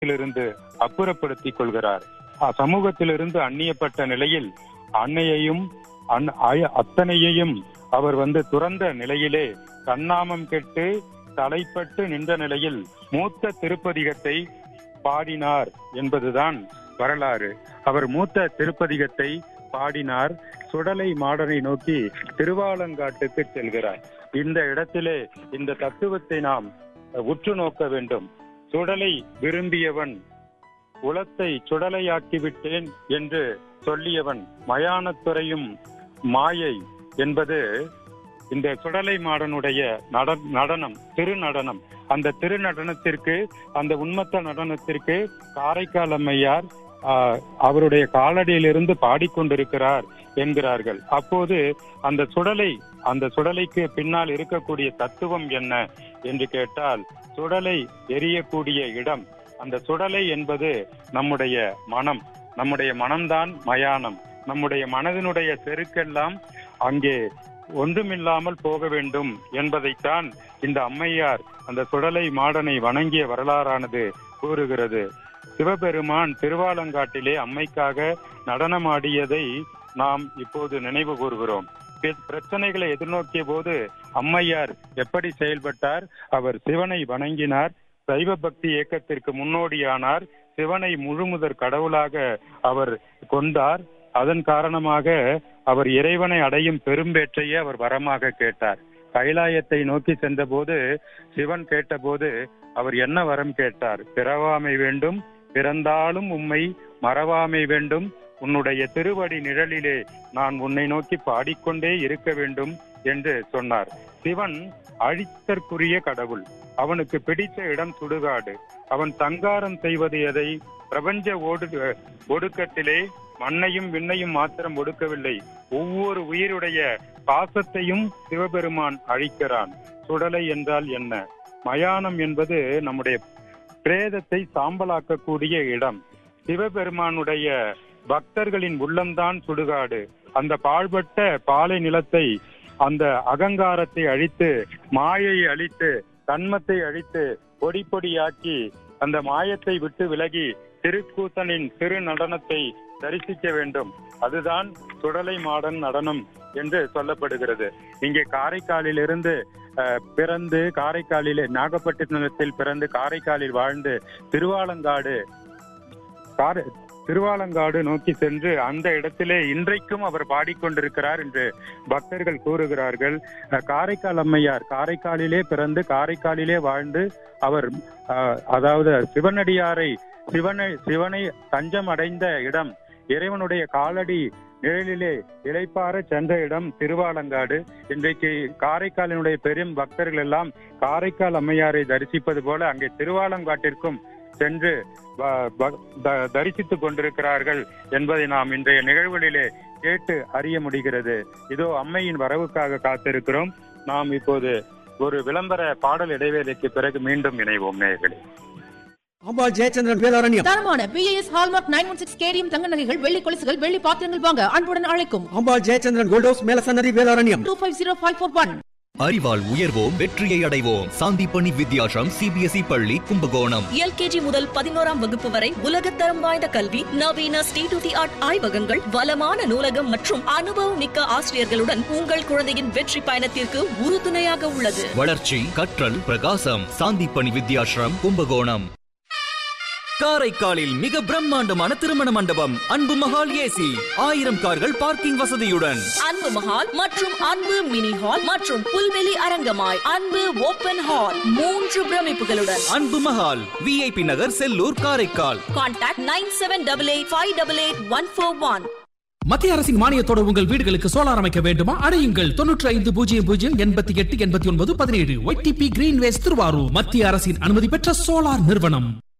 சமூகத்திலிருந்து அப்புறப்படுத்திக் கொள்கிறார் அ- சமூகத்திலிருந்து அந்நியப்பட்ட நிலையில் அன்னையையும் அன்- அய- அத்தனையையும் அவர் வந்து துறந்த நிலையிலே தன்னாமம் கெட்டு தலைப்பட்டு நின்ற நிலையில் மூத்த திருப்பதிகத்தை பாடினார் என்பதுதான் வரலாறு அவர் மூத்த திருப்பதிகத்தை பாடினார் சுடலை மாடனை நோக்கி திருவாலங்காட்டுக்கு செல்கிறார் இந்த இடத்திலே இந்த தத்துவத்தை நாம் உற்று நோக்க வேண்டும் சுடலை விரும்பியவன் உலத்தை சுடலையாக்கி விட்டேன் என்று சொல்லியவன் மயானத்துறையும் மாயை என்பது இந்த சுடலை மாடனுடைய நட- நடனம் திருநடனம் அந்த திருநடனத்திற்கு அந்த உண்மத்த நடனத்திற்கு காரைக்கால் அம்மையார் ஆஹ், அவருடைய காலடியிலிருந்து பாடிக்கொண்டிருக்கிறார் என்கிறார்கள் அப்போது அந்த சுடலை அந்த சுடலைக்கு பின்னால் இருக்கக்கூடிய தத்துவம் என்ன என்று கேட்டால் சுடலை எரியக்கூடிய இடம் அந்த சுடலை என்பது நம்முடைய மனம் நம்முடைய மனம்தான் மயானம் நம்முடைய மனதினுடைய செருக்கெல்லாம் அங்கே ஒன்றுமில்லாமல் போக வேண்டும் என்பதைத்தான் இந்த அம்மையார் அந்த சுடலை மாடனை வணங்கிய வரலாறானது கூறுகிறது சிவபெருமான் திருவாலங்காட்டிலே அம்மைக்காக நடனமாடியதை நாம் இப்போது நினைவு கூறுகிறோம் பிர- பிரச்சனைகளை எதிர்நோக்கிய போது அம்மையார் எப்படி செயல்பட்டார் அவர் சிவனை வணங்கினார் சைவ பக்தி இயக்கத்திற்கு முன்னோடியானார் சிவனை முழுமுதற் கடவுளாக அவர் கொண்டார் அதன் காரணமாக அவர் இறைவனை அடையும் பெரும்பேற்றையே அவர் வரமாக கேட்டார் கைலாயத்தை நோக்கி சென்றபோது சிவன் கேட்டபோது அவர் என்ன வரம் கேட்டார் பிறவாமை வேண்டும் பிறந்தாலும் உம்மை மறவாமை வேண்டும் உன்னுடைய திருவடி நிழலிலே நான் உன்னை நோக்கி பாடிக்கொண்டே இருக்க வேண்டும் என்று சொன்னார் சிவன் அழித்தற்குரிய கடவுள் அவனுக்கு பிடித்த இடம் சுடுகாடு அவன் சங்காரம் செய்வது எதை பிரபஞ்ச ஓடு ஒடுக்கத்திலே மண்ணையும் விண்ணையும் மாத்திரம் ஒடுக்கவில்லை ஒவ்வொரு உயிருடைய பாசத்தையும் சிவபெருமான் அழிக்கிறான் சுடலை என்றால் என்ன மயானம் என்பது நம்முடைய பிரேதத்தை சாம்பலாக்கக்கூடிய இடம் சிவபெருமானுடைய பக்தர்களின் உள்ளம்தான் சுடுகாடு அந்த பாழ்பட்ட பாலை நிலத்தை அந்த அகங்காரத்தை அழித்து மாயை அழித்து தன்மத்தை அழித்து பொடி பொடியாக்கி அந்த மாயத்தை விட்டு விலகி திருக்கூத்தனின் திரு நடனத்தை தரிசிக்க வேண்டும் அதுதான் சுடலை மாடன் நடனம் என்று சொல்லப்படுகிறது இங்கே காரைக்காலிலிருந்து அஹ், பிறந்து காரைக்காலிலே நாகப்பட்டினத்தில் பிறந்து காரைக்காலில் வாழ்ந்து திருவாலங்காடு கார- திருவாலங்காடு நோக்கி சென்று அந்த இடத்திலே இன்றைக்கும் அவர் பாடிக்கொண்டிருக்கிறார் என்று பக்தர்கள் கூறுகிறார்கள் அஹ், காரைக்கால் அம்மையார் காரைக்காலிலே பிறந்து காரைக்காலிலே வாழ்ந்து அவர் அஹ், அதாவது சிவனடியாரை சிவனை சிவனை தஞ்சம் அடைந்த இடம் இறைவனுடைய காலடி நிழலிலே இளைப்பாற சென்ற இடம் திருவாலங்காடு இன்றைக்கு காரைக்காலினுடைய பெரும் பக்தர்கள் எல்லாம் காரைக்கால் அம்மையாரை தரிசிப்பது போல அங்கே திருவாலங்காட்டிற்கும் சென்று வ- வ- த- தரிசித்துக் கொண்டிருக்கிறார்கள் என்பதை நாம் இன்றைய நிகழ்வுகளிலே கேட்டு அறிய முடிகிறது இதோ அம்மையின் வரவுக்காக காத்திருக்கிறோம் நாம் இப்போது ஒரு விளம்பர பாடல் இடைவேளைக்கு பிறகு மீண்டும் இணைவோம் நேயர்களே அம்பாள் ஜெயச்சந்திரன் வேதாரண்யம் தரமான BAS hallmark nine one six KDM தங்க நகைகள் வெள்ளி கொலுசுகள் வெள்ளி பாத்திரங்கள் வாங்க அன்புடன் அழைக்கும் அம்பாள் ஜெயச்சந்திரன் கோல்டோஸ் மேலசன்னதி Vedaranyam two five zero five four one அறிவால் உயர்வோம் வெற்றியை அடைவோம் சாந்திப்பணி வித்யாசம் சிபிஎஸ்இ பள்ளி கும்பகோணம் எல்கேஜி முதல் பதினோராம் வகுப்பு வரை உலகத்தரம் வாய்ந்த கல்வி நவீன ஸ்டேட் தி ஆர்ட் ஆய்வகங்கள் வளமான நூலகம் மற்றும் அனுபவம் மிக்க ஆசிரியர்களுடன் உங்கள் குழந்தையின் வெற்றி பயணத்திற்கு உறுதுணையாக உள்ளது வளர்ச்சி கற்றல் பிரகாசம் சாந்திப்பணி வித்யாசிரம் கும்பகோணம் காரைக்காலில் மிக பிரம்மாண்டமான திருமண மண்டபம் அன்பு மகால் ஏசி ஆயிரம் கார்கள் பார்க்கிங் வசதியுடன் அன்பு மஹால் மற்றும் அன்பு மினி ஹால் மற்றும் புல்வெளி அரங்கமாய் அன்பு ஓபன் ஹால் மூன்று பிரமிப்புகளுடன் அன்பு Mahal VIP Nagar Sellur Karaikal contact nine seven double eight five double eight one four one மத்திய அரசின் மானியத்தோடு உங்கள் வீடுகளுக்கு சோலார் அமைக்க வேண்டுமா அடையுங்கள் தொன்னூற்றி ஐந்து பூஜ்ஜியம் பூஜ்ஜியம் எண்பத்தி எட்டு எண்பத்தி ஒன்பது பதினேழு ஒய்டிபி கிரீன்வேஸ் திருவாரூர் மத்திய அரசின் அனுமதி பெற்ற சோலார் நிறுவனம்